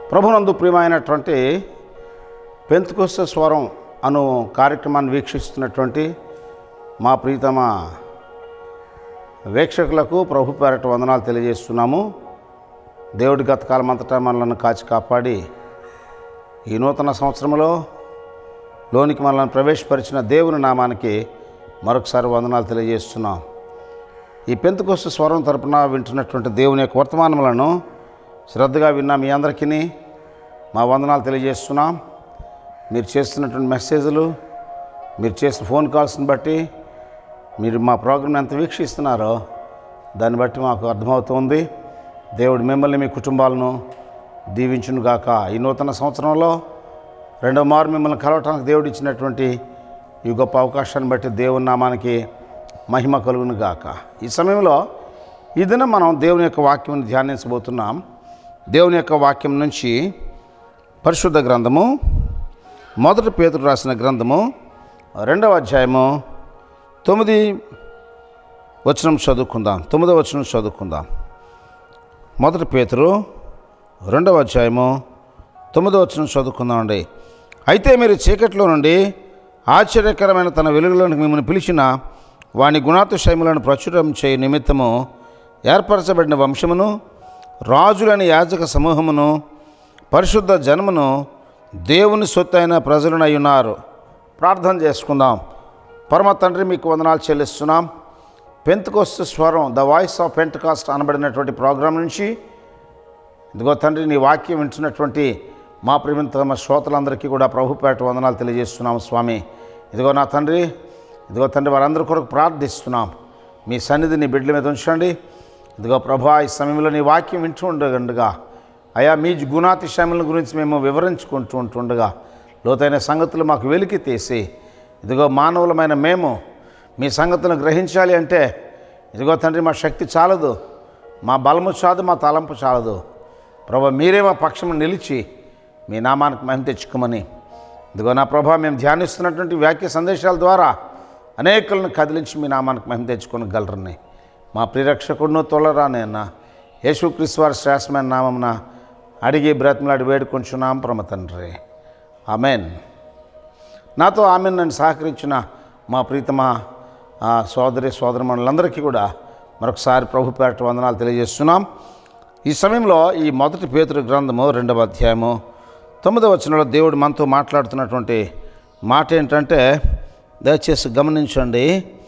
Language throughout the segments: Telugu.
ప్రభునందు ప్రియమైనటువంటి పెంతుకొస్త స్వరం అను కార్యక్రమాన్ని వీక్షిస్తున్నటువంటి మా ప్రీతమ వీక్షకులకు ప్రభు పేరట వందనాలు తెలియజేస్తున్నాము దేవుడి గతకాలం అంతటా మనల్ని కాచి కాపాడి ఈ నూతన సంవత్సరంలో లోనికి మనల్ని ప్రవేశపరిచిన దేవుని నామానికి మరొకసారి వందనాలు తెలియజేస్తున్నాం ఈ పెంతుకొస్త స్వరం తరపున వింటున్నటువంటి దేవుని యొక్క వర్తమానములను శ్రద్ధగా విన్న మీ అందరికీ మా వందనాలు తెలియజేస్తున్నాం మీరు చేస్తున్నటువంటి మెసేజ్లు మీరు చేసిన ఫోన్ కాల్స్ని బట్టి మీరు మా ప్రోగ్రామ్ ఎంత వీక్షిస్తున్నారో దాన్ని బట్టి మాకు అర్థమవుతుంది దేవుడు మిమ్మల్ని మీ కుటుంబాలను దీవించును గాక ఈ నూతన సంవత్సరంలో రెండవ మారు మిమ్మల్ని కలవటానికి దేవుడు ఇచ్చినటువంటి ఈ గొప్ప అవకాశాన్ని బట్టి దేవుని నామానికి మహిమ కలుగును గాక ఈ సమయంలో ఈ దినం మనం దేవుని యొక్క వాక్యం ధ్యానించబోతున్నాం దేవుని యొక్క వాక్యం నుంచి పరిశుద్ధ గ్రంథము మొదటి పేతురు రాసిన గ్రంథము రెండవ అధ్యాయము తొమ్మిది వచనం చదువుకుందాం తొమ్మిదవ వచనం చదువుకుందాం మొదటి పేతురు రెండవ అధ్యాయము తొమ్మిదవ వచనం చదువుకుందామండి అయితే మీరు చీకట్లో నుండి ఆశ్చర్యకరమైన తన వెలుగులోనికి మిమ్మల్ని పిలిచిన వాని గుణాతిశయములను ప్రచురం చేయ నిమిత్తము ఏర్పరచబడిన వంశమును రాజులని యాజక సమూహమును పరిశుద్ధ జనమును దేవుని సొత్తైన ప్రజలనై ఉన్నారు ప్రార్థన చేసుకుందాం పరమ తండ్రి మీకు వందనాలు చెల్లిస్తున్నాం పెంతకోస్తు స్వరం ద వాయిస్ ఆఫ్ పెంటకాస్ట్ అనబడినటువంటి ప్రోగ్రాం నుంచి ఇదిగో తండ్రి నీ వాక్యం వింటున్నటువంటి మా ప్రేమితమ శ్రోతలందరికీ కూడా ప్రభుపేట వందనాలు తెలియజేస్తున్నాం స్వామి ఇదిగో నా తండ్రి ఇదిగో తండ్రి వారందరి కొరకు ప్రార్థిస్తున్నాం మీ సన్నిధిని బిడ్డల మీద ఉంచండి ఇదిగో ప్రభా ఈ సమయంలో నీ వాక్యం వింటూ ఉండగా అయా మీ గుణాతిశయముల గురించి మేము వివరించుకుంటూ ఉంటుండగా లోతైన సంగతులు మాకు వెలికి తీసి ఇదిగో మానవులమైన మేము మీ సంగతులను గ్రహించాలి అంటే ఇదిగో తండ్రి మా శక్తి చాలదు మా బలము చాలదు మా తలంపు చాలదు ప్రభా మీరే మా పక్షము నిలిచి మీ నామానికి మహిమ తెచ్చుకోమని ఇదిగో నా ప్రభా మేము ధ్యానిస్తున్నటువంటి వాక్య సందేశాల ద్వారా అనేకులను కదిలించి మీ నామానికి మహిమ తెచ్చుకోగలరని మా ప్రిరక్షకుడును తొలరానేనా యేసుక్రీస్తు వారి శ్రేష్టమైన నామమున అడిగి బ్రతిమలాడి వేడుకొంచున్నాం ప్రమ తండ్రి ఆమెన్ నాతో ఆమె నన్ను సహకరించిన మా ప్రీతమ ఆ, సోదరి సోదరమణులందరికీ కూడా మరొకసారి ప్రభు పేరట వందనాలు తెలియజేస్తున్నాం ఈ సమయంలో ఈ మొదటి పేతురు గ్రంథము రెండవ అధ్యాయము తొమ్మిదవ వచనంలో దేవుడు మనతో మాట్లాడుతున్నటువంటి మాట ఏంటంటే దయచేసి గమనించండి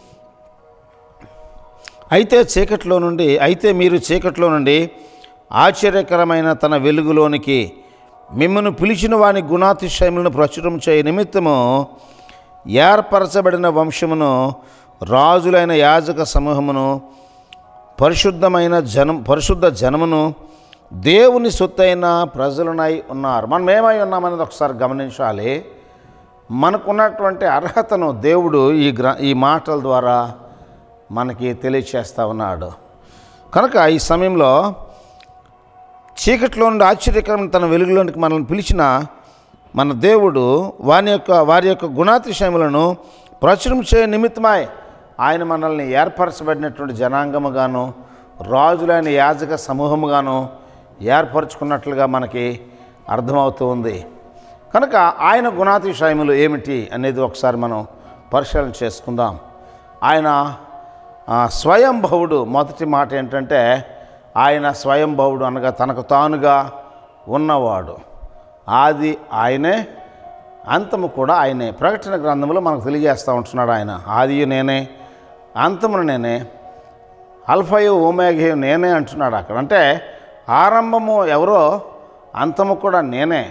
అయితే చీకట్లో నుండి అయితే మీరు చీకట్లో నుండి ఆశ్చర్యకరమైన తన వెలుగులోనికి మిమ్మల్ని పిలిచిన వాని గుణాతిశయములను ప్రచురం చేయ నిమిత్తము ఏర్పరచబడిన వంశమును రాజులైన యాజక సమూహమును పరిశుద్ధమైన జనం పరిశుద్ధ జనమును దేవుని సొత్తైన ప్రజలనై ఉన్నారు మనం ఏమై ఉన్నామనేది ఒకసారి గమనించాలి మనకున్నటువంటి అర్హతను దేవుడు ఈ గ్ర ఈ మాటల ద్వారా మనకి తెలియచేస్తూ ఉన్నాడు కనుక ఈ సమయంలో చీకట్లో నుండి ఆశ్చర్యకరమైన తన వెలుగులోనికి మనల్ని పిలిచిన మన దేవుడు వాని యొక్క వారి యొక్క గుణాతిశయములను ప్రచురం చేయ నిమిత్తమై ఆయన మనల్ని ఏర్పరచబడినటువంటి జనాంగముగాను రాజులైన యాజక సమూహముగాను ఏర్పరచుకున్నట్లుగా మనకి అర్థమవుతూ ఉంది కనుక ఆయన గుణాతిశయములు ఏమిటి అనేది ఒకసారి మనం పరిశీలన చేసుకుందాం ఆయన ఆ, స్వయంభవుడు మొదటి మాట ఏంటంటే ఆయన స్వయంభవుడు అనగా తనకు తానుగా ఉన్నవాడు ఆది ఆయనే అంతము కూడా ఆయనే ప్రకటన గ్రంథంలో మనకు తెలియజేస్తూ ఉంటున్నాడు ఆయన ఆదియు నేనే అంతమును నేనే అల్ఫయు ఓమేఘయు నేనే అంటున్నాడు అక్కడ అంటే ఆరంభము ఎవరో అంతము కూడా నేనే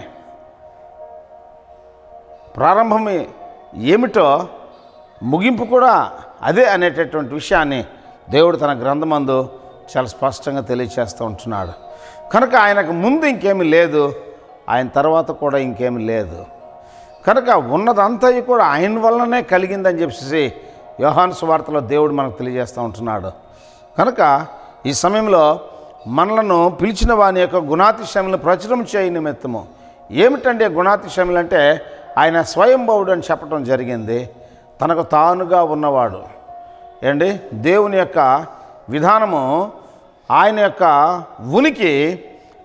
ప్రారంభం ఏమిటో ముగింపు కూడా అదే అనేటటువంటి విషయాన్ని దేవుడు తన గ్రంథమందు చాలా స్పష్టంగా తెలియచేస్తూ ఉంటున్నాడు కనుక ఆయనకు ముందు ఇంకేమీ లేదు ఆయన తర్వాత కూడా ఇంకేమీ లేదు కనుక ఉన్నదంతా కూడా ఆయన వల్లనే కలిగిందని చెప్పేసి యోహాను సువార్తలో దేవుడు మనకు తెలియజేస్తూ ఉంటున్నాడు కనుక ఈ సమయంలో మనలను పిలిచిన వాని యొక్క గుణాతిశయములను ప్రచురం చేయ నిమిత్తము ఏమిటండి ఆ గుణాతిశయములు అంటే ఆయన స్వయంభవుడు అని చెప్పడం జరిగింది తనకు తానుగా ఉన్నవాడు ఏండి దేవుని యొక్క విధానము ఆయన యొక్క ఉనికి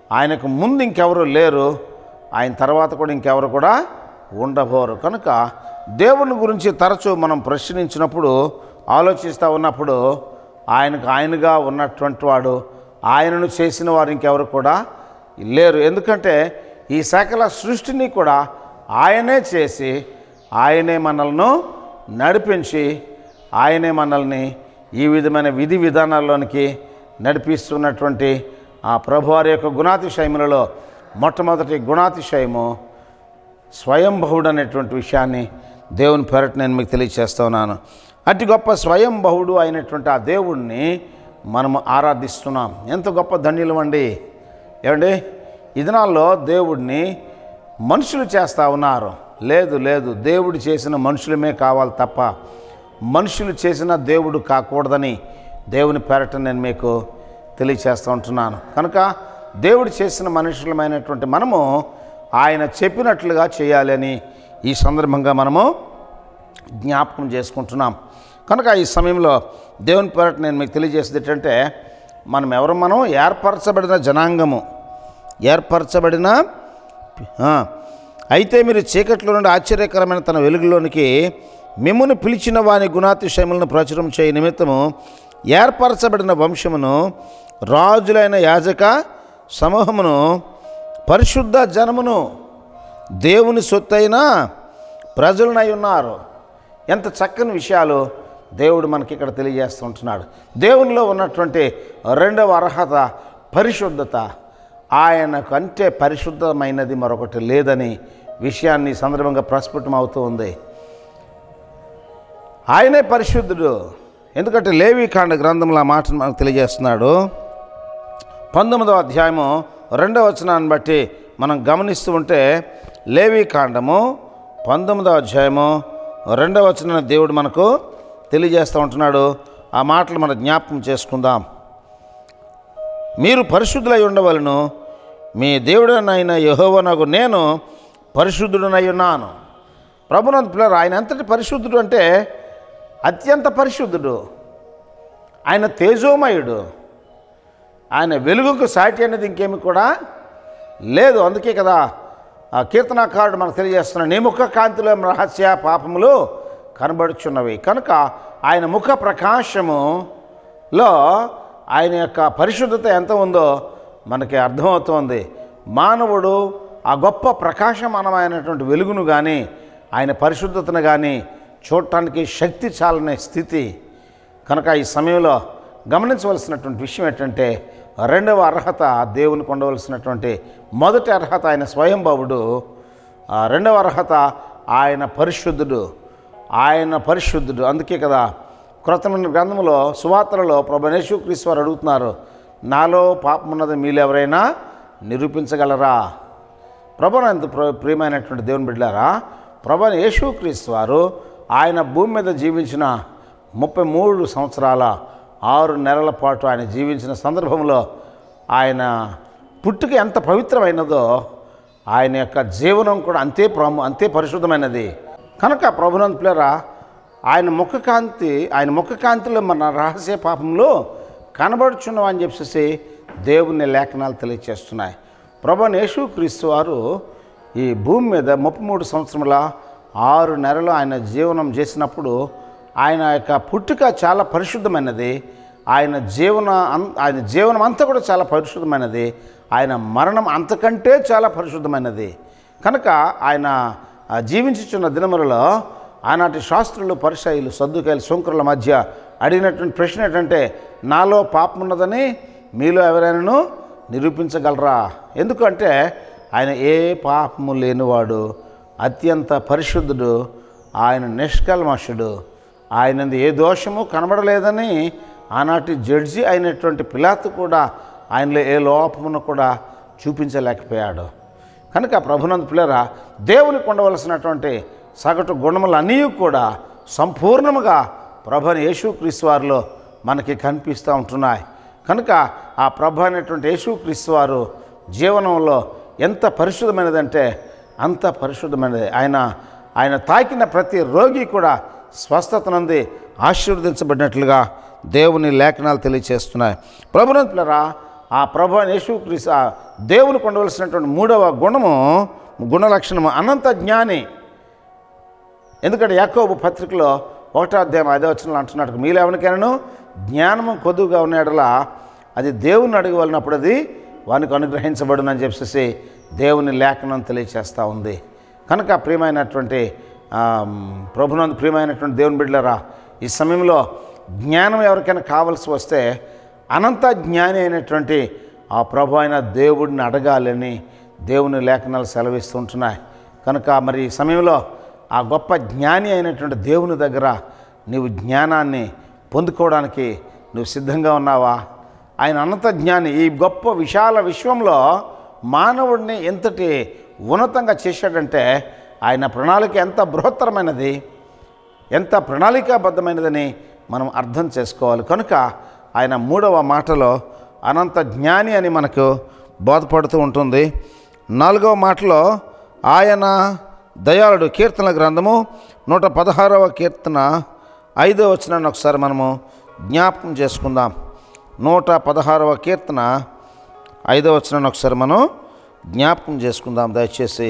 ఆయనకు ముందు ఇంకెవరు లేరు ఆయన తర్వాత కూడా ఇంకెవరు కూడా ఉండబోరు కనుక దేవుని గురించి తరచూ మనం ప్రశ్నించినప్పుడు ఆలోచిస్తూ ఉన్నప్పుడు ఆయనకు ఆయనగా ఉన్నటువంటి వాడు ఆయనను చేసిన వారు ఇంకెవరు కూడా లేరు ఎందుకంటే ఈ సకల సృష్టిని కూడా ఆయనే చేసి ఆయనే మనల్ని నడిపించి ఆయనే మనల్ని ఈ విధమైన విధి విధానాల్లోనికి నడిపిస్తున్నటువంటి ఆ ప్రభువారి యొక్క గుణాతిశయములలో మొట్టమొదటి గుణాతిశయము స్వయంభవుడు అనేటువంటి విషయాన్ని దేవుని పేరట నేను మీకు తెలియచేస్తా ఉన్నాను అతి గొప్ప స్వయంభవుడు అయినటువంటి ఆ దేవుణ్ణి మనము ఆరాధిస్తున్నాం ఎంత గొప్ప ధన్యులు అండి ఏమండి ఈ దినాల్లో దేవుడిని మనుషులు చేస్తూ ఉన్నారు లేదు లేదు దేవుడు చేసిన మనుషులమే కావాలి తప్ప మనుషులు చేసిన దేవుడు కాకూడదని దేవుని పేరట నేను మీకు తెలియచేస్తూ ఉంటున్నాను కనుక దేవుడు చేసిన మనుషులమైనటువంటి మనము ఆయన చెప్పినట్లుగా చేయాలని ఈ సందర్భంగా మనము జ్ఞాపకం చేసుకుంటున్నాం కనుక ఈ సమయంలో దేవుని పేరట నేను మీకు తెలియజేసేది ఏంటంటే మనం ఎవరు మనం ఏర్పరచబడిన జనాంగము ఏర్పరచబడిన ఆ, అయితే మీరు చీకట్లో నుండి ఆశ్చర్యకరమైన తన వెలుగులోనికి మిమ్మును పిలిచిన వాని గుణాతిశయములను ప్రచురం చేయ నిమిత్తము ఏర్పరచబడిన వంశమును రాజులైన యాజక సమూహమును పరిశుద్ధ జనమును దేవుని సొత్తైన ప్రజలనై ఉన్నారు ఎంత చక్కని విషయాలు దేవుడు మనకి ఇక్కడ తెలియజేస్తుంటున్నాడు దేవునిలో ఉన్నటువంటి రెండవ అర్హత పరిశుద్ధత ఆయన కంటే పరిశుద్ధమైనది మరొకటి లేదని విషయాన్ని ఈ సందర్భంగా ప్రస్ఫుటం అవుతూ ఉంది ఆయనే పరిశుద్ధుడు ఎందుకంటే లేవీకాండ గ్రంథంలో ఆ మాటను మనకు తెలియజేస్తున్నాడు పంతొమ్మిదవ అధ్యాయము రెండవ వచనాన్ని బట్టి మనం గమనిస్తూ ఉంటే లేవీకాండము పంతొమ్మిదవ అధ్యాయము రెండవ వచనాన్ని దేవుడు మనకు తెలియజేస్తూ ఉంటున్నాడు ఆ మాటలు మనం జ్ఞాపకం చేసుకుందాం మీరు పరిశుద్ధులై ఉండవలను మీ దేవుడనైన యహోవనకు నేను పరిశుద్ధుడనై ఉన్నాను ప్రభునంత పిల్లలు ఆయన ఎంతటి పరిశుద్ధుడు అంటే అత్యంత పరిశుద్ధుడు ఆయన తేజోమయుడు ఆయన వెలుగుకు సాటి అనేది ఇంకేమి కూడా లేదు అందుకే కదా ఆ కీర్తనాకారుడు మనకు తెలియజేస్తున్నాడు నీ ముఖ కాంతిలో రహస్య పాపములు కనబడుచున్నవి కనుక ఆయన ముఖ ప్రకాశములో ఆయన యొక్క పరిశుద్ధత ఎంత ఉందో మనకి అర్థమవుతోంది మానవుడు ఆ గొప్ప ప్రకాశమానమైనటువంటి వెలుగును కానీ ఆయన పరిశుద్ధతను కానీ చూడటానికి శక్తి చాలనే స్థితి కనుక ఈ సమయంలో గమనించవలసినటువంటి విషయం ఏంటంటే రెండవ అర్హత దేవునికి ఉండవలసినటువంటి మొదటి అర్హత ఆయన స్వయంభవుడు ఆ రెండవ అర్హత ఆయన పరిశుద్ధుడు ఆయన పరిశుద్ధుడు అందుకే కదా క్రొత్తమైన గ్రంథంలో సువార్తలలో ప్రభు యేసుక్రీస్తు వారు అడుగుతున్నారు నాలో పాపం ఉన్నది మీరు ఎవరైనా నిరూపించగలరా ప్రభునంత ప్రియమైనటువంటి దేవుని బిడ్డారా ప్రభు యేసుక్రీస్తు వారు ఆయన భూమి మీద జీవించిన ముప్పై మూడు సంవత్సరాల ఆరు నెలల పాటు ఆయన జీవించిన సందర్భంలో ఆయన పుట్టుక ఎంత పవిత్రమైనదో ఆయన యొక్క జీవనం కూడా అంతే ప్రాము అంతే పరిశుద్ధమైనది కనుక ప్రభునంత పిల్లరా ఆయన ముఖకాంతి ఆయన ముఖకాంతిలో మన రహస్య పాపంలో కనబడుచున్నాం అని చెప్పేసి దేవుని లేఖనాలు తెలియచేస్తున్నాయి ప్రభు యేసుక్రీస్తు వారు ఈ భూమి మీద ముప్పై మూడు సంవత్సరముల ఆరు నెలలు ఆయన జీవనం చేసినప్పుడు ఆయన యొక్క పుట్టుక చాలా పరిశుద్ధమైనది ఆయన జీవన అన్- ఆయన జీవనం అంతా కూడా చాలా పరిశుద్ధమైనది ఆయన మరణం అంతకంటే చాలా పరిశుద్ధమైనది కనుక ఆయన ఆ, జీవించుచున్న దినములలో ఆనాటి శాస్త్రులు పరిసయులు సర్దుకాయలు శంకరుల మధ్య అడిగినటువంటి ప్రశ్న ఏంటంటే నాలో పాపం ఉన్నదని మీలో ఎవరైనాను నిరూపించగలరా ఎందుకంటే ఆయన ఏ పాపము లేనివాడు అత్యంత పరిశుద్ధుడు ఆయన నిష్కల్మషుడు ఆయనది ఏ దోషము కనబడలేదని ఆనాటి జడ్జి అయినటువంటి పిలాతు కూడా ఆయనలో ఏ లోపమును కూడా చూపించలేకపోయాడు కనుక ప్రభునంద పిల్లరా దేవునికి ఉండవలసినటువంటి సగటు గుణములన్నీ కూడా సంపూర్ణముగా ప్రభుని యేసుక్రీస్తు వారిలో మనకి కనిపిస్తూ ఉంటున్నాయి కనుక ఆ ప్రభు అనేటువంటి యేసుక్రీస్తు వారు జీవనంలో ఎంత పరిశుద్ధమైనదంటే అంత పరిశుద్ధమైనది ఆయన ఆయన తాకిన ప్రతి రోగి కూడా స్వస్థత నుండి ఆశీర్వదించబడినట్లుగా దేవుని లేఖనాలు తెలియచేస్తున్నాయి ప్రభునంతులరా ఆ ప్రభు యేసుక్రీస్తు ఆ దేవునికి ఉండవలసినటువంటి మూడవ గుణము గుణ లక్షణము అనంత జ్ఞాని ఎందుకంటే యాకోబు పత్రికలో ఒకటో అధ్యాయం ఐదో వచనంలో అంటున్నాడు మీలో ఎవరికైనాను జ్ఞానము కొద్దుగా ఉన్నడలా అది దేవుని అడగవలనప్పుడు అది వానికి అనుగ్రహించబడునని చెప్పేసి దేవుని లేఖనం తెలియచేస్తూ ఉంది కనుక ప్రియమైనటువంటి ఆ, ప్రభునందు ప్రియమైనటువంటి దేవుని బిడ్డలరా ఈ సమయంలో జ్ఞానం ఎవరికైనా కావలసి వస్తే అనంత జ్ఞాని అయినటువంటి ఆ ప్రభు అయిన దేవుడిని అడగాలని దేవుని లేఖనాలు సెలవిస్తుంటున్నాయి కనుక మరి ఈ సమయంలో ఆ గొప్ప జ్ఞాని అయినటువంటి దేవుని దగ్గర నీవు జ్ఞానాన్ని పొందుకోవడానికి నువ్వు సిద్ధంగా ఉన్నావా ఆయన అనంత జ్ఞాని ఈ గొప్ప విశాల విశ్వంలో మానవుడిని ఎంతటి ఉన్నతంగా చేశాడంటే ఆయన ప్రణాళిక ఎంత బృహత్తరమైనది ఎంత ప్రణాళికాబద్ధమైనదని మనం అర్థం చేసుకోవాలి కనుక ఆయన మూడవ మాటలో అనంత జ్ఞాని అని మనకు బోధపడుతూ ఉంటుంది నాలుగవ మాటలో ఆయన దయాళుడు కీర్తన గ్రంథము నూట పదహారవ కీర్తన ఐదవ వచనాన్ని ఒకసారి మనము జ్ఞాపకం చేసుకుందాం నూట పదహారవ కీర్తన ఐదవ వచనాన్ని ఒకసారి మనం జ్ఞాపకం చేసుకుందాం దయచేసి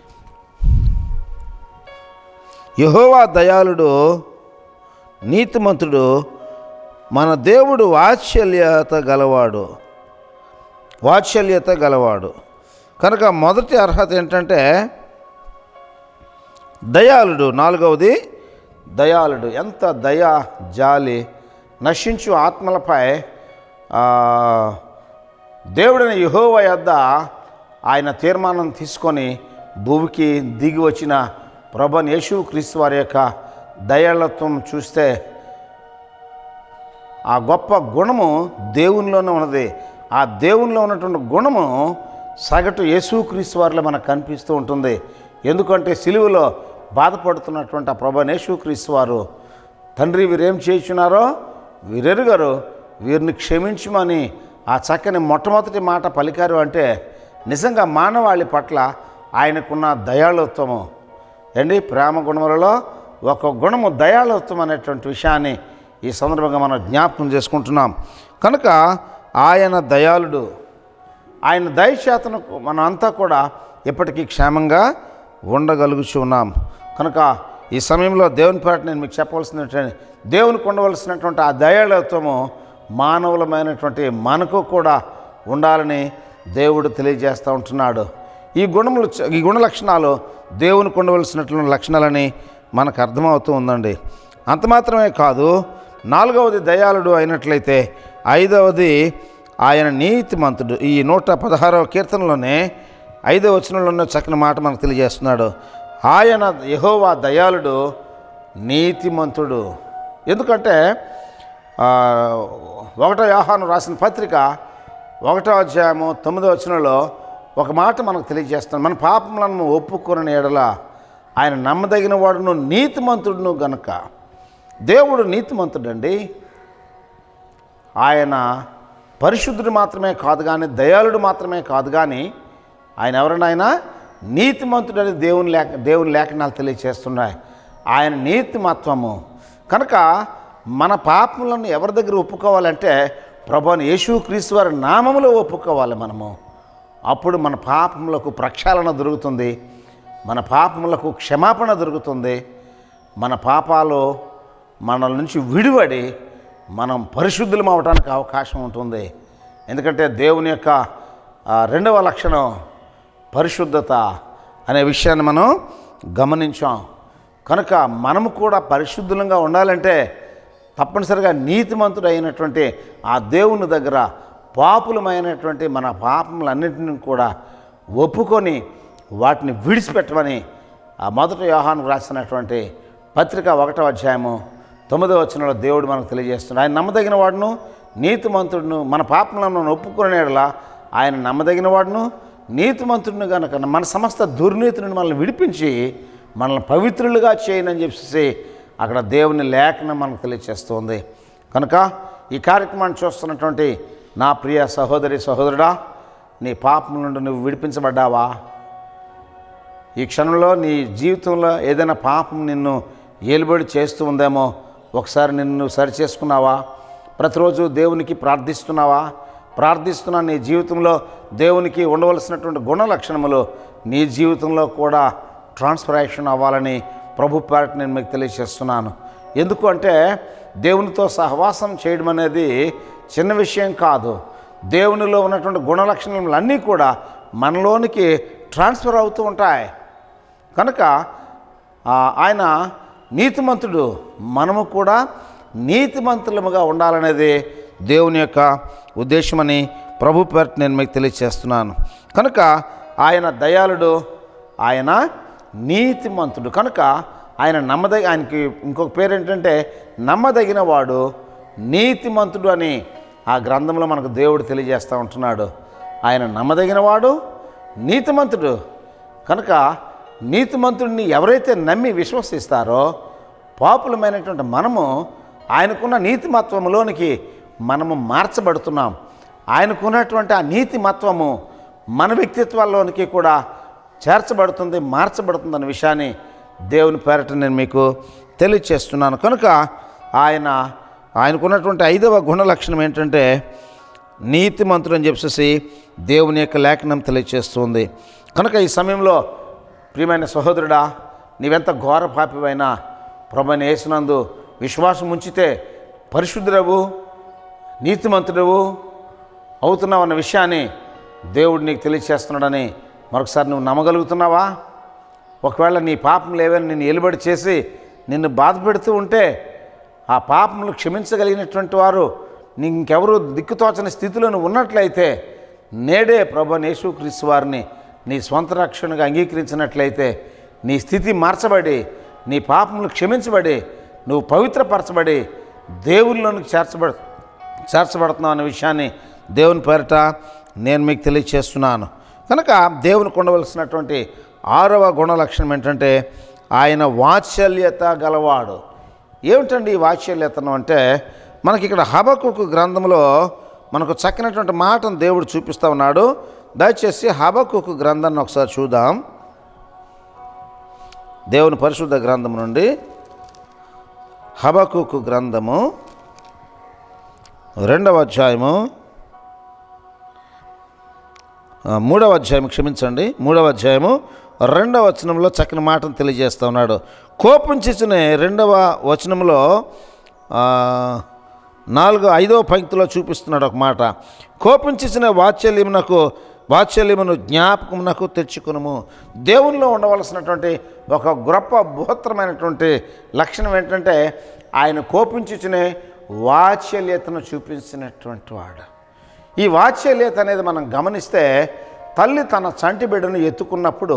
యహోవా దయాళుడు నీతిమంతుడు మన దేవుడు వాత్సల్యత గలవాడు వాత్సల్యత గలవాడు కనుక మొదటి అర్హత ఏంటంటే దయాళుడు నాలుగవది దయాళుడు ఎంత దయ జాలి నశించు ఆత్మలపై ఆ, దేవుడైన యహోవ యొద్ద ఆయన తీర్మానం తీసుకొని భూమికి దిగి వచ్చిన ప్రభన్ యేసు క్రీస్తు వారి యొక్క దయాళత్వం చూస్తే ఆ గొప్ప గుణము దేవునిలోనే ఉన్నది ఆ దేవునిలో ఉన్నటువంటి గుణము సగటు యేసుక్రీస్తు వారిలో మనకు కనిపిస్తూ ఉంటుంది ఎందుకంటే సిలువలో బాధపడుతున్నటువంటి ఆ ప్రభు యేసుక్రీస్తు వారు తండ్రి వీరేం చేయుచున్నారో వీరెరుగరు వీరిని క్షమించమని ఆ చక్కని మొట్టమొదటి మాట పలికారు అంటే నిజంగా మానవాళి పట్ల ఆయనకున్న దయాళుత్వము ఏంటి ప్రేమ గుణములలో ఒక గుణము దయాళుత్వం అనేటువంటి విషయాన్ని ఈ సందర్భంగా మనం జ్ఞాపకం చేసుకుంటున్నాం కనుక ఆయన దయాళుడు ఆయన దయచేతను మనం అంతా కూడా ఎప్పటికీ క్షేమంగా ఉండగలుగుచు ఉన్నాం కనుక ఈ సమయంలో దేవుని పేట నేను మీకు చెప్పవలసిన దేవునికి ఉండవలసినటువంటి ఆ దయాళత్వము మానవులమైనటువంటి మనకు కూడా ఉండాలని దేవుడు తెలియజేస్తూ ఉంటున్నాడు ఈ గుణములు చ- ఈ గుణ లక్షణాలు దేవునికి ఉండవలసినటువంటి లక్షణాలని మనకు అర్థమవుతూ ఉందండి అంత మాత్రమే కాదు నాలుగవది దయాళుడు అయినట్లయితే ఐదవది ఆయన నీతిమంతుడు ఈ నూట పదహారవ కీర్తనలోనే ఐదవ వచనంలో ఉన్న చక్కని మాట మనకు తెలియజేస్తున్నాడు ఆయన యహోవా దయాళుడు నీతిమంతుడు ఎందుకంటే ఆ, ఒకటో యాహాను రాసిన పత్రిక ఒకటో అధ్యాయము తొమ్మిదో వచనంలో ఒక మాట మనకు తెలియజేస్తాను మన పాపములను ఒప్పుకుని ఎడల ఆయన నమ్మదగిన వాడును నీతిమంతుడును గనుక దేవుడు నీతిమంతుడండి ఆయన పరిశుద్ధుడు మాత్రమే కాదు కానీ దయాళుడు మాత్రమే కాదు కానీ ఆయన ఎవరినైనా నీతిమంతుడని దేవుని లేఖ దేవుని లేఖనాలు తెలియచేస్తున్నాయి ఆయన నీతిమత్వము కనుక మన పాపములను ఎవరి దగ్గర ఒప్పుకోవాలంటే ప్రభుని యేసుక్రీస్తు వారి నామములో ఒప్పుకోవాలి మనము అప్పుడు మన పాపములకు ప్రక్షాళన దొరుకుతుంది మన పాపములకు క్షమాపణ దొరుకుతుంది మన పాపాలు మన నుంచి విడివడి మనం పరిశుద్ధులం అవడానికి అవకాశం ఉంటుంది ఎందుకంటే దేవుని యొక్క ఆ, రెండవ లక్షణం పరిశుద్ధత అనే విషయాన్ని మనం గమనించాం కనుక మనము కూడా పరిశుద్ధులంగా ఉండాలంటే తప్పనిసరిగా నీతిమంతుడు అయినటువంటి ఆ దేవుని దగ్గర పాపులమైనటువంటి మన పాపములన్నింటినీ కూడా ఒప్పుకొని వాటిని విడిచిపెట్టమని ఆ మొదటి వ్యవహారం రాసినటువంటి పత్రిక ఒకటో అధ్యాయము తొమ్మిదో వచనంలో దేవుడు మనకు తెలియజేస్తున్నాడు ఆయన నమ్మదగిన వాడును నీతిమంతుడును మన పాపములను ఒప్పుకునేలా ఆయన నమ్మదగిన వాడును నీతిమంతుడిని కనుక మన సమస్త దుర్నీతిని మనల్ని విడిపించి మనల్ని పవిత్రులుగా చేయనని చెప్పేసి అక్కడ దేవుని లేఖనం మనకు తెలియజేస్తుంది కనుక ఈ కార్యక్రమాన్ని చూస్తున్నటువంటి నా ప్రియ సహోదరి సహోదరుడా నీ పాపం నుండి నువ్వు విడిపించబడ్డావా ఈ క్షణంలో నీ జీవితంలో ఏదైనా పాపం నిన్ను ఏలుబడి చేస్తూ ఉందేమో ఒకసారి నిన్ను సరి చేసుకున్నావా ప్రతిరోజు దేవునికి ప్రార్థిస్తున్నావా ప్రార్థిస్తున్నాను నీ జీవితంలో దేవునికి ఉండవలసినటువంటి గుణ లక్షణములు నీ జీవితంలో కూడా ట్రాన్స్ఫరేషన్ అవ్వాలని ప్రభు పేరట నేను మీకు తెలియజేస్తున్నాను ఎందుకు అంటే దేవునితో సహవాసం చేయడం అనేది చిన్న విషయం కాదు దేవునిలో ఉన్నటువంటి గుణ లక్షణములన్నీ కూడా మనలోనికి ట్రాన్స్ఫర్ అవుతూ ఉంటాయి కనుక ఆ, ఆయన నీతిమంతుడు మనము కూడా నీతిమంతులముగా ఉండాలనేది దేవుని యొక్క ఉద్దేశమని ప్రభు పేరట నేను మీకు తెలియజేస్తున్నాను కనుక ఆయన దయాళుడు ఆయన నీతిమంతుడు కనుక ఆయన నమ్మదగ ఆయనకి ఇంకొక పేరు ఏంటంటే నమ్మదగిన వాడు నీతిమంతుడు అని ఆ గ్రంథంలో మనకు దేవుడు తెలియజేస్తూ ఉంటున్నాడు ఆయన నమ్మదగిన వాడు నీతిమంతుడు కనుక నీతిమంతుడిని ఎవరైతే నమ్మి విశ్వసిస్తారో పాపులమైనటువంటి మనము ఆయనకున్న నీతిమత్వములోనికి మనము మార్చబడుతున్నాం ఆయనకున్నటువంటి ఆ నీతిమత్వము మన వ్యక్తిత్వాల్లోనికి కూడా చేర్చబడుతుంది మార్చబడుతుంది అనే విషయాన్ని దేవుని పేరట నేను మీకు తెలియచేస్తున్నాను కనుక ఆయన ఆయనకున్నటువంటి ఐదవ గుణ లక్షణం ఏంటంటే నీతిమంతుడు అని చెప్పేసి దేవుని యొక్క లేఖనం తెలియచేస్తుంది కనుక ఈ సమయంలో ప్రియమైన సహోదరుడా నీవెంత ఘోర పాపివైనా ప్రభని వేసినందు విశ్వాసం ఉంచితే పరిశుద్ధుడవు నీతిమంతుడవు అవుతున్నావు అన్న విషయాన్ని దేవుడు నీకు తెలియచేస్తున్నాడని మరొకసారి నువ్వు నమ్మగలుగుతున్నావా ఒకవేళ నీ పాపములు ఏవైనా నిన్ను ఎలుబడి చేసి నిన్ను బాధ పెడుతూ ఉంటే ఆ పాపములు క్షమించగలిగినటువంటి వారు నీ ఇంకెవరు దిక్కుతోచని స్థితిలో నువ్వు ఉన్నట్లయితే నేడే ప్రభు యేసుక్రీస్తు వారిని నీ స్వంత రక్షణగా అంగీకరించినట్లయితే నీ స్థితి మార్చబడి నీ పాపములు క్షమించబడి నువ్వు పవిత్రపరచబడి దేవుళ్ళలోనికి చేర్చబడ చేర్చబడుతున్నావు అనే విషయాన్ని దేవుని పేరట నేను మీకు తెలియచేస్తున్నాను కనుక దేవునికి ఉండవలసినటువంటి ఆరవ గుణ లక్షణం ఏంటంటే ఆయన వాత్సల్యత గలవాడు ఏమిటండి ఈ వాత్సల్యతను అంటే మనకి ఇక్కడ హబకుకు గ్రంథంలో మనకు చక్కనటువంటి మాటను దేవుడు చూపిస్తూ ఉన్నాడు దయచేసి హబకుకు గ్రంథాన్ని ఒకసారి చూద్దాం దేవుని పరిశుద్ధ గ్రంథం నుండి హబకుకు గ్రంథము రెండవ అధ్యాయము ఆ, మూడవ అధ్యాయం క్షమించండి మూడవ అధ్యాయము రెండవ వచనంలో చక్కని మాటను తెలియజేస్తూ ఉన్నాడు కోపించిన రెండవ వచనంలో ఆ, నాలుగు ఐదవ పంక్తిలో చూపిస్తున్నాడు ఒక మాట కోపించిన వాత్సల్యమునకు వాత్సల్యమును జ్ఞాపకమునకు తెచ్చుకునుము దేవునిలో ఉండవలసినటువంటి ఒక గొప్ప బృహత్తరమైనటువంటి లక్షణం ఏంటంటే ఆయన కోపించుచునే వాత్సల్యతను చూపించినటువంటి వాడు ఈ వాత్సల్యత అనేది మనం గమనిస్తే తల్లి తన చంటి బిడ్డను ఎత్తుకున్నప్పుడు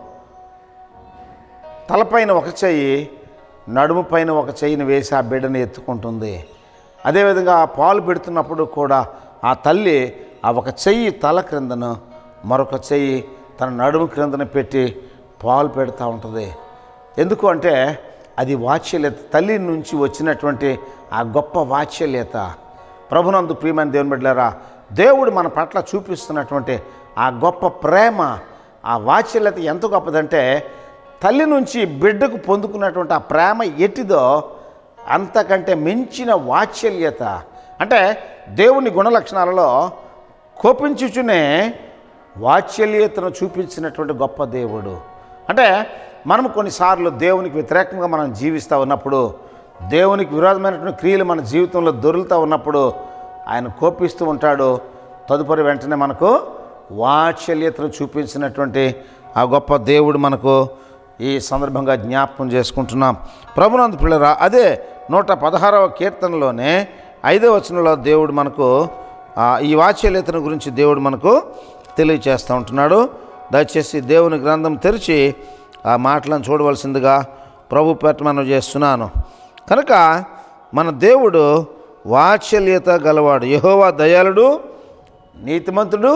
తలపైన ఒక చెయ్యి నడుము పైన ఒక చెయ్యిని వేసి ఆ బిడ్డను ఎత్తుకుంటుంది అదేవిధంగా ఆ పాలు పెడుతున్నప్పుడు కూడా ఆ తల్లి ఆ ఒక చెయ్యి తల క్రిందను మరొక చెయ్యి తన నడుము క్రిందన పెట్టి పాలు పెడతా ఉంటుంది ఎందుకు అంటే అది వాత్సల్యత తల్లి నుంచి వచ్చినటువంటి ఆ గొప్ప వాత్సల్యత ప్రభునందు ప్రియమైన దేవుని బిడ్డలారా దేవుడు మన పట్ల చూపిస్తున్నటువంటి ఆ గొప్ప ప్రేమ ఆ వాత్సల్యత ఎంత గొప్పదంటే తల్లి నుంచి బిడ్డకు పొందుకున్నటువంటి ఆ ప్రేమ ఎట్టిదో అంతకంటే మించిన వాత్సల్యత అంటే దేవుని గుణలక్షణాలలో కోపించుచునే వాత్సల్యతను చూపించినటువంటి గొప్ప దేవుడు అంటే మనం కొన్నిసార్లు దేవునికి వ్యతిరేకంగా మనం జీవిస్తూ ఉన్నప్పుడు దేవునికి విరోధమైనటువంటి క్రియలు మన జీవితంలో దొరుకుతూ ఉన్నప్పుడు ఆయన కోపిస్తూ ఉంటాడు తదుపరి వెంటనే మనకు వాత్సల్యతను చూపించినటువంటి ఆ గొప్ప దేవుడు మనకు ఈ సందర్భంగా జ్ఞాపకం చేసుకుంటున్నాం ప్రభునందు పిల్లరా అదే నూట పదహారవ కీర్తనలోనే ఐదవ వచనంలో దేవుడు మనకు ఆ, ఈ వాత్సల్యతను గురించి దేవుడు మనకు తెలియచేస్తూ ఉంటున్నాడు దయచేసి దేవుని గ్రంథం తెరిచి ఆ మాటలను చూడవలసిందిగా ప్రభు పేట మనం చేస్తున్నాను కనుక మన దేవుడు వాత్సల్యత గలవాడు యహోవా దయాళుడు నీతిమంతుడు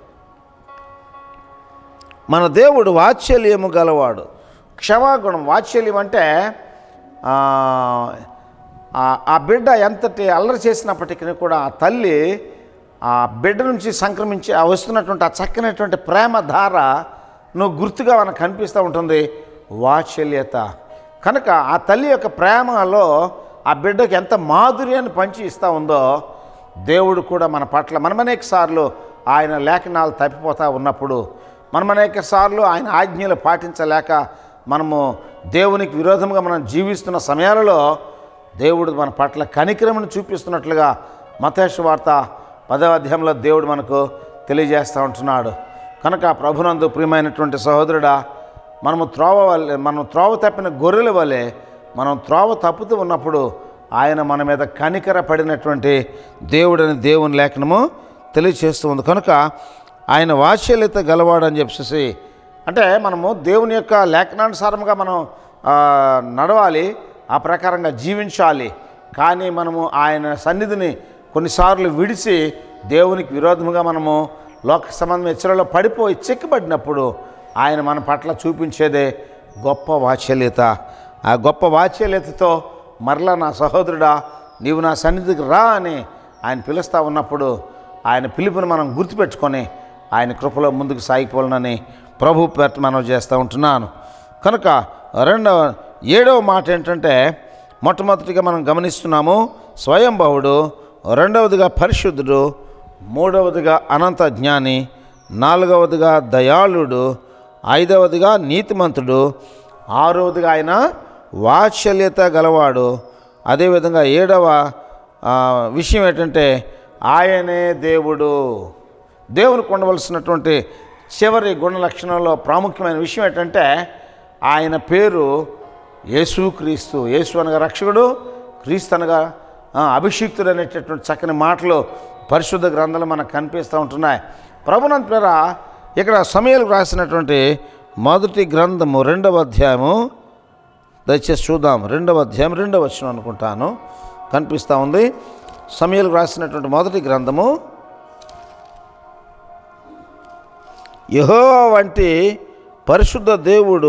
మన దేవుడు వాత్సల్యము గలవాడు క్షమాగుణం వాత్సల్యం అంటే ఆ, ఆ- ఆ బిడ్డ ఎంతటి అల్లరి చేసినప్పటికీ కూడా ఆ తల్లి ఆ బిడ్డ నుంచి సంక్రమించి ఆ వస్తున్నటువంటి ఆ చక్కనటువంటి ప్రేమ ధార నువ్వు గుర్తుగా మనకు కనిపిస్తూ ఉంటుంది వాత్సల్యత కనుక ఆ తల్లి యొక్క ప్రేమలో ఆ బిడ్డకి ఎంత మాధుర్యాన్ని పంచి ఇస్తూ ఉందో దేవుడు కూడా మన పట్ల మనం అనేక సార్లు ఆయన లేఖనాలు తప్పిపోతూ ఉన్నప్పుడు మనం అనేక సార్లు ఆయన ఆజ్ఞలు పాటించలేక మనము దేవునికి విరోధంగా మనం జీవిస్తున్న సమయాలలో దేవుడు మన పట్ల కనికరమును చూపిస్తున్నట్లుగా మతేష్ వార్త పదవ అధ్యాయంలో దేవుడు మనకు తెలియజేస్తూ ఉంటున్నాడు కనుక ప్రభునందు ప్రియమైనటువంటి సహోదరుడా మనము త్రోవ వల్లే మనం త్రోవ తప్పిన గొర్రెల వలె మనం త్రోవ తప్పుతూ ఉన్నప్పుడు ఆయన మన మీద కనికర పడినటువంటి దేవుడని దేవుని లేఖనము తెలియచేస్తూ ఉంది కనుక ఆయన వాత్సల్యత గలవాడని చెప్పేసి అంటే మనము దేవుని యొక్క లేఖనానుసారంగా మనం ఆ, నడవాలి ఆ ప్రకారంగా జీవించాలి కానీ మనము ఆయన సన్నిధిని కొన్నిసార్లు విడిచి దేవునికి విరోధముగా మనము లోక సంబంధం హెచ్చరలో పడిపోయి చిక్కబడినప్పుడు ఆయన మన పట్ల చూపించేదే గొప్ప వాత్సల్యత ఆ గొప్ప వాత్సల్యతతో మరలా నా సహోదరుడా నీవు నా సన్నిధికి రా అని ఆయన పిలుస్తూ ఉన్నప్పుడు ఆయన పిలుపుని మనం గుర్తుపెట్టుకొని ఆయన కృపలో ముందుకు సాగిపోవాలని ప్రభు పేట మనం చేస్తూ ఉంటున్నాను కనుక రెండవ ఏడవ మాట ఏంటంటే మొట్టమొదటిగా మనం గమనిస్తున్నాము స్వయంభవుడు రెండవదిగా పరిశుద్ధుడు మూడవదిగా అనంత జ్ఞాని నాలుగవదిగా దయాళుడు ఐదవదిగా నీతిమంతుడు ఆరవదిగా ఆయన వాత్సల్యత గలవాడు అదేవిధంగా ఏడవ ఆ, విషయం ఏంటంటే ఆయనే దేవుడు దేవునికి ఉండవలసినటువంటి చివరి గుణ లక్షణంలో ప్రాముఖ్యమైన విషయం ఏంటంటే ఆయన పేరు యేసుక్రీస్తు యేసు అనగా రక్షకుడు క్రీస్తు అనగా ఆ, అభిషిక్తుడు అనేటటువంటి చక్కని మాటలు పరిశుద్ధ గ్రంథాలు మనకు కనిపిస్తూ ఉంటున్నాయి ప్రభునంత పేర ఇక్కడ సమయాలకు రాసినటువంటి మొదటి గ్రంథము రెండవ అధ్యాయము దయచేసి చూద్దాం రెండవ అధ్యాయం రెండవ వచనం అనుకుంటాను కనిపిస్తూ ఉంది సమయాలకు రాసినటువంటి మొదటి గ్రంథము యెహోవా వంటి పరిశుద్ధ దేవుడు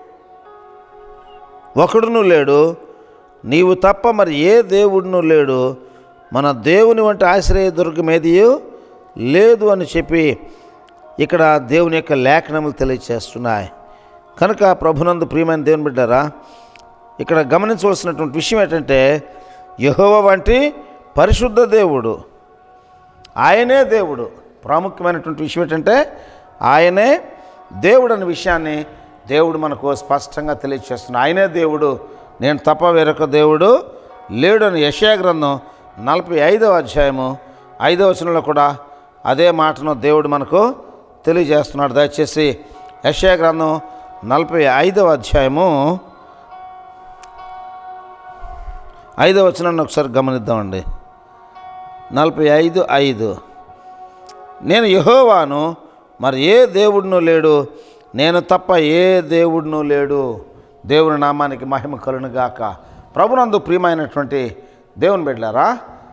ఒకడును లేడు నీవు తప్ప మరి ఏ దేవుడును లేడు మన దేవుని వంటి ఆశ్రయ దుర్గమేదియు లేదు అని చెప్పి ఇక్కడ దేవుని యొక్క లేఖనములు తెలియచేస్తున్నాయి కనుక ప్రభునందు ప్రియమైన దేవుని బిడ్డారా ఇక్కడ గమనించవలసినటువంటి విషయం ఏంటంటే యహోవ వంటి పరిశుద్ధ దేవుడు ఆయనే దేవుడు ప్రాముఖ్యమైనటువంటి విషయం ఏంటంటే ఆయనే దేవుడు అనే విషయాన్ని దేవుడు మనకు స్పష్టంగా తెలియజేస్తున్నాడు ఆయనే దేవుడు నేను తప్ప వేరొక దేవుడు లేడు అని యశా గ్రంథం నలభై ఐదవ అధ్యాయము ఐదవ వచనంలో కూడా అదే మాటను దేవుడు మనకు తెలియజేస్తున్నాడు దయచేసి యశా గ్రంథం నలభై ఐదవ అధ్యాయము ఐదవ వచనాన్ని ఒకసారి గమనిద్దామండి నలభై ఐదు ఐదు నేను యహోవాను మరి ఏ దేవుడును లేడు నేను తప్ప ఏ దేవుడును లేడు దేవుని నామానికి మహిమ కలునుగాక ప్రభునందు ప్రియమైనటువంటి దేవుని బిడ్డారా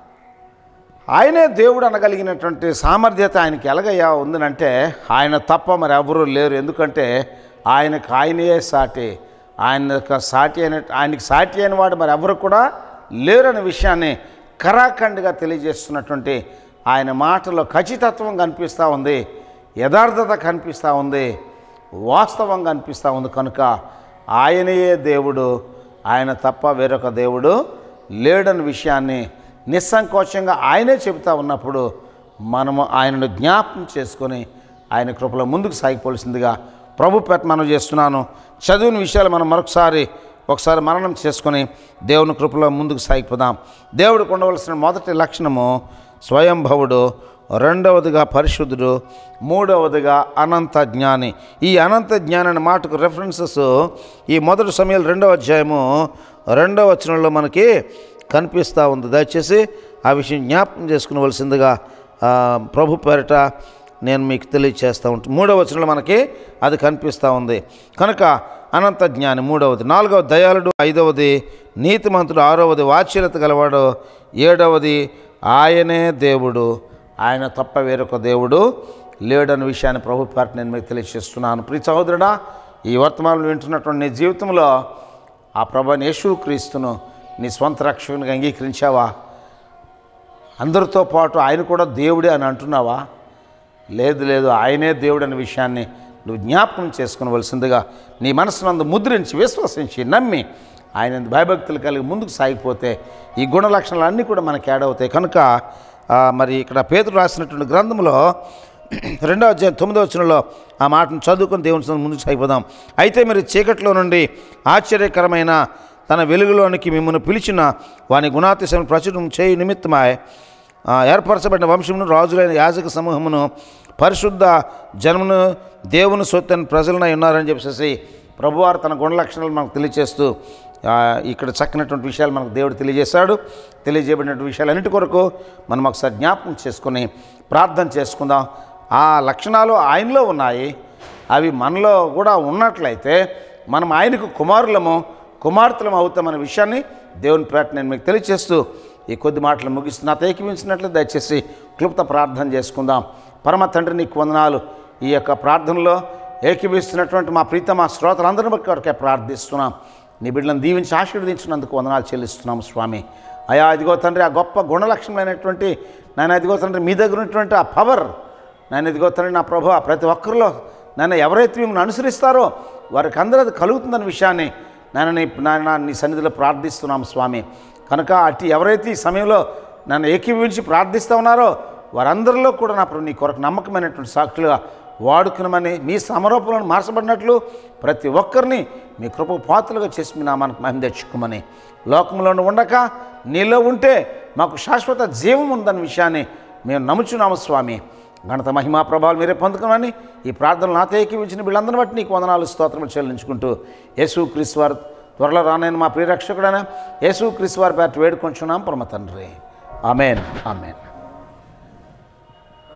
ఆయనే దేవుడు అనగలిగినటువంటి సామర్థ్యత ఆయనకి ఎలాగయ్యా ఉందనంటే ఆయన తప్ప మరి ఎవరు లేరు ఎందుకంటే ఆయనకు ఆయనే సాటి ఆయన యొక్క సాటి అయిన ఆయనకి సాటి అయిన వాడు మరి ఎవరు కూడా లేరనే విషయాన్ని కరాఖండ్గా తెలియజేస్తున్నటువంటి ఆయన మాటలో ఖచ్చితత్వం కనిపిస్తూ ఉంది యథార్థత కనిపిస్తూ ఉంది వాస్తవం కనిపిస్తూ ఉంది కనుక ఆయనయే దేవుడు ఆయన తప్ప వేరొక దేవుడు లేడని విషయాన్ని నిస్సంకోచంగా ఆయనే చెబుతా ఉన్నప్పుడు మనము ఆయనను జ్ఞాపకం చేసుకొని ఆయన కృపలో ముందుకు సాగిపోవలసిందిగా ప్రభు పేట మనం చేస్తున్నాను చదివిన విషయాలు మనం మరొకసారి ఒకసారి మననం చేసుకొని దేవుని కృపలో ముందుకు సాగిపోదాం దేవుడికి ఉండవలసిన మొదటి లక్షణము స్వయంభవుడు రెండవదిగా పరిశుద్ధుడు మూడవదిగా అనంత జ్ఞాని ఈ అనంత జ్ఞాని అనే మాటకు రెఫరెన్సెస్ ఈ మొదటి సమయాలు రెండవ అధ్యాయము రెండవ వచనంలో మనకి కనిపిస్తూ ఉంది దయచేసి ఆ విషయం జ్ఞాపకం చేసుకునవలసిందిగా ఆ, ప్రభు పేరిట నేను మీకు తెలియచేస్తూ ఉంటాను మూడవ వచనంలో మనకి అది కనిపిస్తూ ఉంది కనుక అనంత జ్ఞాని మూడవది నాలుగవ దయాళుడు ఐదవది నీతిమంతుడు ఆరవది వాచ్యలత గలవాడు ఏడవది ఆయనే దేవుడు ఆయన తప్ప వేరొక దేవుడు లేడన్న విషయాన్ని ప్రభు పేరిట నేను మీకు తెలియజేస్తున్నాను ప్రియ సహోదరుడా ఈ వర్తమానం వింటున్నటువంటి నీ జీవితంలో ఆ ప్రభాని యేసు క్రీస్తును నీ స్వంత రక్షకునిగా అంగీకరించావా అందరితో పాటు ఆయన కూడా దేవుడే అని అంటున్నావా లేదు లేదు ఆయనే దేవుడు అనే విషయాన్ని నువ్వు జ్ఞాపకం చేసుకునవలసిందిగా నీ మనసునందు ముద్రించి విశ్వసించి నమ్మి ఆయన భయభక్తులు కలిగి ముందుకు సాగిపోతే ఈ గుణ లక్షణాలు అన్నీ కూడా మనకి యాడ్ అవుతాయి కనుక ఆ, మరి ఇక్కడ పేతురు రాసినటువంటి గ్రంథంలో రెండవ అధ్యాయం తొమ్మిదవ వచనంలో ఆ మాటను చదువుకొని దేవుని సన్నిధిలో ముందుకు సాగిపోదాం అయితే మీరు చీకట్లో నుండి ఆశ్చర్యకరమైన తన వెలుగులోనికి మిమ్మల్ని పిలిచిన వాని గుణాతిశయం ప్రచురం చేయు నిమిత్తమాయ్ ఆ, ఏర్పరచబడిన వంశమును రాజులైన యాజక సమూహమును పరిశుద్ధ జన్మను దేవుని సొత్తని ప్రజలనై ఉన్నారని చెప్పేసి ప్రభువారు తన గుణ లక్షణాలు మనకు తెలియజేస్తూ ఆ, ఇక్కడ చక్కనటువంటి విషయాలు మనకు దేవుడు తెలియజేశాడు తెలియజేయబడినటువంటి విషయాలన్నిటి కొరకు మనం ఒకసారి జ్ఞాపకం చేసుకొని ప్రార్థన చేసుకుందాం ఆ లక్షణాలు ఆయనలో ఉన్నాయి అవి మనలో కూడా ఉన్నట్లయితే మనం ఆయనకు కుమారులము కుమార్తెలం అవుతామనే విషయాన్ని దేవుని పేట నేను మీకు తెలియచేస్తూ ఈ కొద్ది మాటలు ముగిస్తున్నా ఏకీవించినట్లు దయచేసి క్లుప్త ప్రార్థన చేసుకుందాం పరమ తండ్రి నీకు వందనాలు ఈ యొక్క ప్రార్థనలో ఏకీవిస్తున్నటువంటి మా ప్రీతమ శ్రోతలందరిని బట్టి కొరకే ప్రార్థిస్తున్నాం నీ బిడ్డలను దీవించి ఆశీర్వదించినందుకు వందనాలు చెల్లిస్తున్నాం స్వామి అయా ఇదిగో తండ్రి ఆ గొప్ప గుణలక్షణమైనటువంటి నాయన ఇదిగో తండ్రి మీ దగ్గర ఉన్నటువంటి ఆ పవర్ నేను ఇదిగో తండ్రి నా ప్రభు ప్రతి ఒక్కరిలో నన్ను ఎవరైతే మిమ్మల్ని అనుసరిస్తారో వారికి అందరూ అది కలుగుతుందన్న విషయాన్ని నేను నీ నాయన నీ సన్నిధిలో ప్రార్థిస్తున్నాం స్వామి కనుక అటు ఎవరైతే ఈ సమయంలో నన్ను ఏకీభవించి ప్రార్థిస్తూ ఉన్నారో వారందరిలో కూడా నా ప్రభు నీ కొరకు నమ్మకమైనటువంటి సాక్షులుగా వాడుకునమని మీ సమరూపంలో మార్చబడినట్లు ప్రతి ఒక్కరిని మీ కృప పాత్రలుగా చేసి మీ నామానికి మహిమ తెచ్చుకోమని లోకంలో ఉండక నీలో ఉంటే మాకు శాశ్వత జీవం ఉందన్న విషయాన్ని మేము నమ్ముచున్నాము స్వామి గణత మహిమా ప్రభావాలు మీరే పొందుకోమని ఈ ప్రార్థనలు నాతో ఏకీవించిన వీళ్ళందరిని బట్టి నీకు వందనాలు స్తోత్రములు చెల్లించుకుంటూ యేసు క్రీస్తు వారు త్వరలో రానైన మా ప్రియరక్షకుడైన యేసు క్రీస్తు వారి పేట వేడుకొంచున్నాం పరమ తండ్రి ఆమెన్ ఆమెన్